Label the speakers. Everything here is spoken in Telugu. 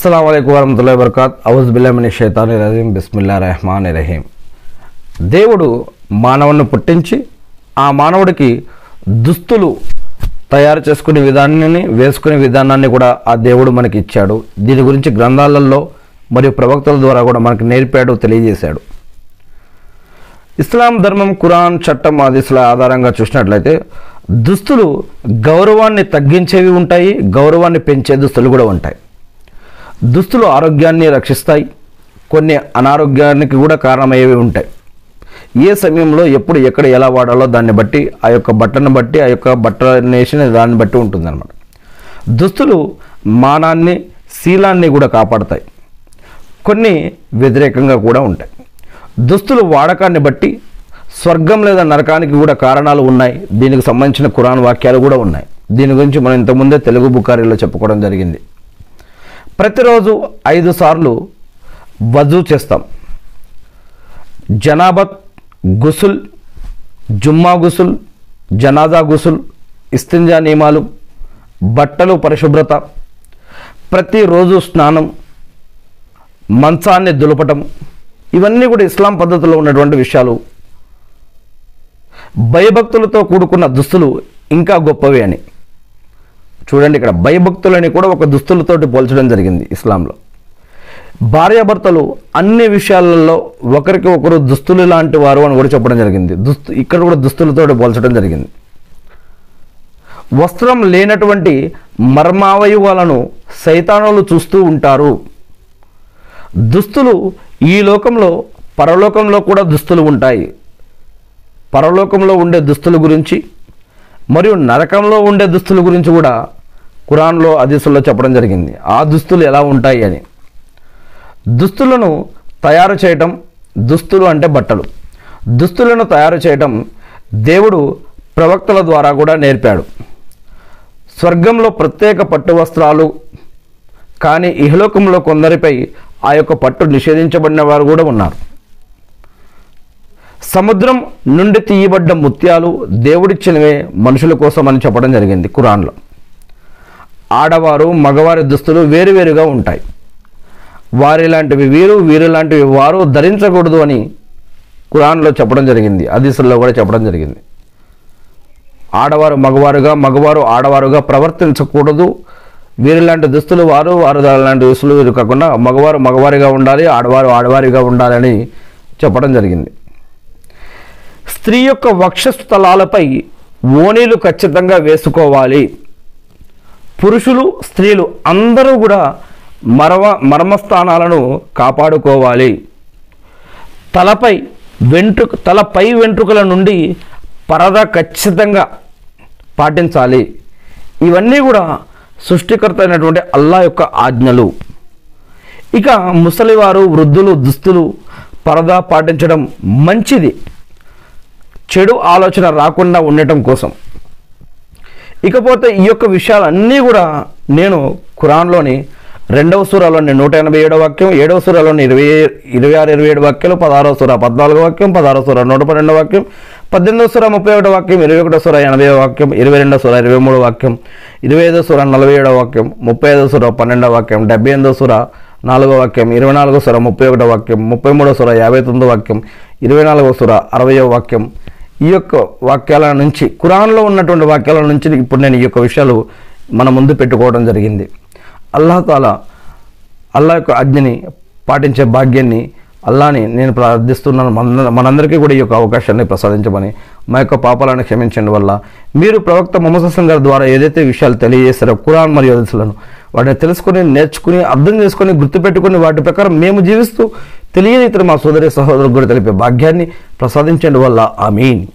Speaker 1: అస్సలం అయికు వరహతుల్లా వరకాత్ ఔజ్ బిల్లామిని షైతాని రజీం బిస్మిల్లా రెహమాన్ రహీం దేవుడు మానవుని పుట్టించి ఆ మానవుడికి దుస్తులు తయారు చేసుకునే విధానాన్ని వేసుకునే విధానాన్ని కూడా ఆ దేవుడు మనకి ఇచ్చాడు దీని గురించి గ్రంథాలలో మరియు ప్రవక్తల ద్వారా కూడా మనకు నేర్పాడు తెలియజేశాడు ఇస్లాం ధర్మం ఖురాన్ చట్టం ఆదిస్ల ఆధారంగా చూసినట్లయితే దుస్తులు గౌరవాన్ని తగ్గించేవి ఉంటాయి గౌరవాన్ని పెంచే దుస్తులు కూడా ఉంటాయి దుస్తులు ఆరోగ్యాన్ని రక్షిస్తాయి కొన్ని అనారోగ్యానికి కూడా కారణమయ్యేవి ఉంటాయి ఏ సమయంలో ఎప్పుడు ఎక్కడ ఎలా వాడాలో దాన్ని బట్టి ఆ యొక్క బట్టను బట్టి ఆ యొక్క బట్ట నేసిన దాన్ని బట్టి ఉంటుందన్నమాట దుస్తులు మానాన్ని శీలాన్ని కూడా కాపాడతాయి కొన్ని వ్యతిరేకంగా కూడా ఉంటాయి దుస్తులు వాడకాన్ని బట్టి స్వర్గం లేదా నరకానికి కూడా కారణాలు ఉన్నాయి దీనికి సంబంధించిన ఖురాన్ వాక్యాలు కూడా ఉన్నాయి దీని గురించి మనం ఇంతకుముందే తెలుగు బుకారీలో చెప్పుకోవడం జరిగింది ప్రతిరోజు ఐదు సార్లు వజూ చేస్తాం జనాబత్ గుసుల్ జుమ్మా గుసుల్ జనాజా గుసుల్ ఇస్తింజా నియమాలు బట్టలు పరిశుభ్రత ప్రతిరోజు స్నానం మంచాన్ని దులపటం ఇవన్నీ కూడా ఇస్లాం పద్ధతిలో ఉన్నటువంటి విషయాలు భయభక్తులతో కూడుకున్న దుస్తులు ఇంకా గొప్పవి అని చూడండి ఇక్కడ భయభక్తులని కూడా ఒక దుస్తులతోటి పోల్చడం జరిగింది ఇస్లాంలో భార్యాభర్తలు అన్ని విషయాలలో ఒకరికి ఒకరు దుస్తులు లాంటి వారు అని కూడా చెప్పడం జరిగింది దుస్తు ఇక్కడ కూడా దుస్తులతోటి పోల్చడం జరిగింది వస్త్రం లేనటువంటి మర్మావయవాలను సైతానులు చూస్తూ ఉంటారు దుస్తులు ఈ లోకంలో పరలోకంలో కూడా దుస్తులు ఉంటాయి పరలోకంలో ఉండే దుస్తుల గురించి మరియు నరకంలో ఉండే దుస్తుల గురించి కూడా ఖురాన్లో అదీసుల్లో చెప్పడం జరిగింది ఆ దుస్తులు ఎలా ఉంటాయి అని దుస్తులను తయారు చేయటం దుస్తులు అంటే బట్టలు దుస్తులను తయారు చేయటం దేవుడు ప్రవక్తల ద్వారా కూడా నేర్పాడు స్వర్గంలో ప్రత్యేక పట్టు వస్త్రాలు కానీ ఇహలోకంలో కొందరిపై ఆ యొక్క పట్టు నిషేధించబడిన వారు కూడా ఉన్నారు సముద్రం నుండి తీయబడ్డ ముత్యాలు దేవుడిచ్చినవే మనుషుల కోసం అని చెప్పడం జరిగింది ఖురాన్లో ఆడవారు మగవారి దుస్తులు వేరువేరుగా ఉంటాయి వారి లాంటివి వీరు వీరు లాంటివి వారు ధరించకూడదు అని ఖురాన్లో చెప్పడం జరిగింది హదీసుల్లో కూడా చెప్పడం జరిగింది ఆడవారు మగవారుగా మగవారు ఆడవారుగా ప్రవర్తించకూడదు వీరి లాంటి దుస్తులు వారు వారు లాంటి దుస్తులు వీరు కాకుండా మగవారు మగవారిగా ఉండాలి ఆడవారు ఆడవారిగా ఉండాలని చెప్పడం జరిగింది స్త్రీ యొక్క వక్షస్థలాలపై ఓణీలు ఖచ్చితంగా వేసుకోవాలి పురుషులు స్త్రీలు అందరూ కూడా మరవ మర్మస్థానాలను కాపాడుకోవాలి తలపై వెంట్రుక తలపై వెంట్రుకల నుండి పరద ఖచ్చితంగా పాటించాలి ఇవన్నీ కూడా సృష్టికర్త అయినటువంటి అల్లా యొక్క ఆజ్ఞలు ఇక ముసలివారు వృద్ధులు దుస్తులు పరదా పాటించడం మంచిది చెడు ఆలోచన రాకుండా ఉండటం కోసం ఇకపోతే ఈ యొక్క విషయాలన్నీ కూడా నేను ఖురాన్లోని రెండవ సూరాలోని నూట ఎనభై ఏడవ వాక్యం ఏడవ సూరాలోని ఇరవై ఇరవై ఆరు ఇరవై ఏడు వాక్యాలు పదహారవ సూర పద్నాలుగో వాక్యం పదహారవ సూర నూట పన్నెండవ వాక్యం పద్దెనిమిదవ సూర ముప్పై ఒకటో వాక్యం ఇరవై ఒకటో సూర ఎనభై వాక్యం ఇరవై రెండవ సూర ఇరవై మూడో వాక్యం ఇరవై ఐదో సూర నలభై ఏడవ వాక్యం ముప్పై ఐదో సూర పన్నెండవ వాక్యం డెబ్బై ఎనిమిదో సూర నాలుగో వాక్యం ఇరవై నాలుగో సూర ముప్పై ఒకటో వాక్యం ముప్పై మూడో సూర యాభై తొమ్మిదో వాక్యం ఇరవై నాలుగో సూర అరవయో వాక్యం ఈ యొక్క వాక్యాల నుంచి ఖురాన్లో ఉన్నటువంటి వాక్యాల నుంచి ఇప్పుడు నేను ఈ యొక్క విషయాలు మన ముందు పెట్టుకోవడం జరిగింది అల్లాహ్ తాలా అల్లా యొక్క ఆజ్ఞని పాటించే భాగ్యాన్ని అల్లాని నేను ప్రార్థిస్తున్నాను మన మనందరికీ కూడా ఈ యొక్క అవకాశాన్ని ప్రసాదించమని మా యొక్క పాపాలను క్షమించండి వల్ల మీరు ప్రవక్త మొహమ్మద్ హసన్ గారి ద్వారా ఏదైతే విషయాలు తెలియజేస్తారో ఖురాన్ మరియు హదీసులను వాటిని తెలుసుకుని నేర్చుకుని అర్థం చేసుకుని గుర్తుపెట్టుకుని వాటి ప్రకారం మేము జీవిస్తూ తెలియని ఇతర మా సోదరి సహోదరులకు కూడా తెలిపే భాగ్యాన్ని ప్రసాదించండి వల్ల ఆమీన్